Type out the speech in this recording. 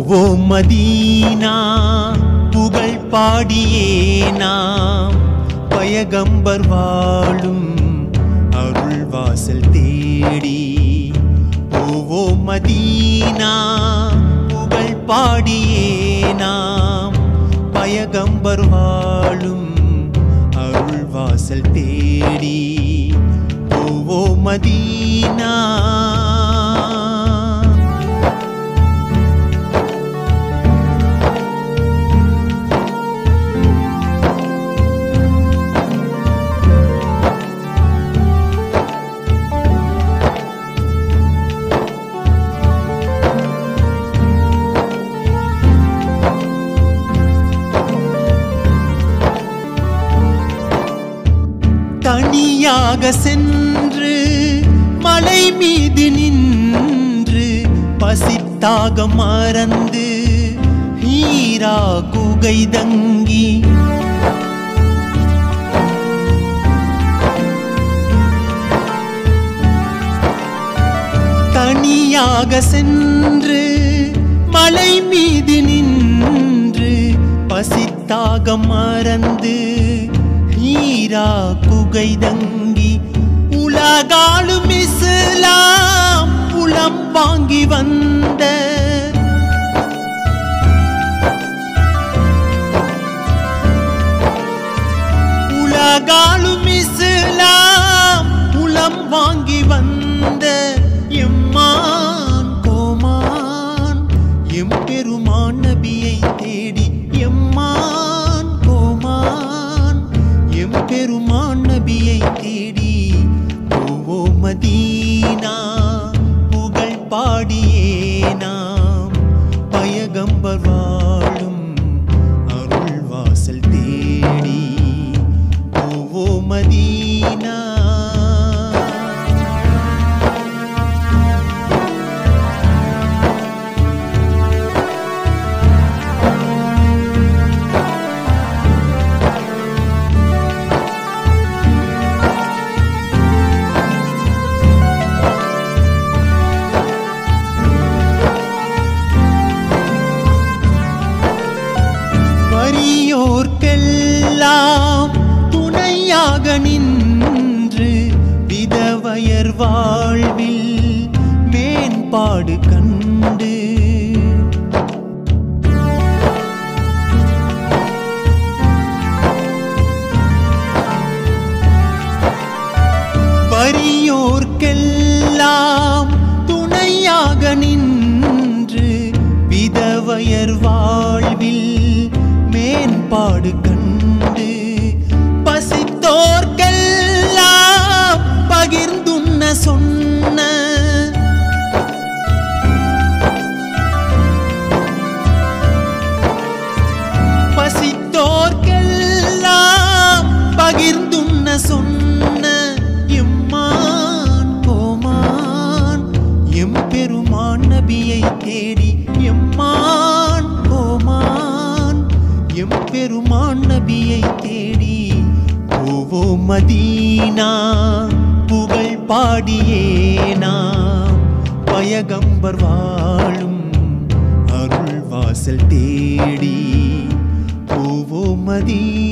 போவோம் மதீனா புகழ் பாடியே நாம் பயகம்பர் வாழும் அருள் வாசல் தேடி போவோம் மதீனா புகழ் பாடியே நாம் பயகம்பர் வாழும் அருள் வாசல் தேடி போவோம் மதீனா தனியாக சென்று மலை மீது நின்று பசித்தாக மறந்து ஹீரா குகை தங்கி தனியாக சென்று மலை மீது நின்று பசித்தாக மறந்து ஹீரா குகை தங்கி உலகாலும் இஸ்லாம் புலம் வாங்கி வந்த உலகாலும் இஸ்லாம் புலம் வாங்கி வந்த எம்மான் கோமான் எம்பெருமான் நபியை தேடி எம்மான் கோமான் எம்பெருமான் நபியை தேடி ஓ மதீனா புகழ் பாடியே நாம் பயகம்பர் வாழும் அருள் வாசல் தேடி ஓ மதீனா வறியோர்க்கெல்லாம் துணையாக நின்று விதவையர் வாழ்வில் மேம்பாடு கண்டு வறியோர்க்கெல்லாம் துணையாக நின்று விதவையர் வாழ்வில் மேம்பாடு கண்டு பசித்தோர்க்கெல்லாம் பகிர்ந்துண்ண சொன்ன பசித்தோர்க்கெல்லாம் பகிர்ந்துண்ண சொன்ன எம்மான் கோமான் எம்பெருமான் நபியை தேடி எம்மான் கோமான் எம்பெருமான் நபியை தேடி ஓவோ மதீனா புகழ் பாடியே நாம் பயகம்பர் வாழும் அருள் வாசல் தேடி ஓவோ மதீனா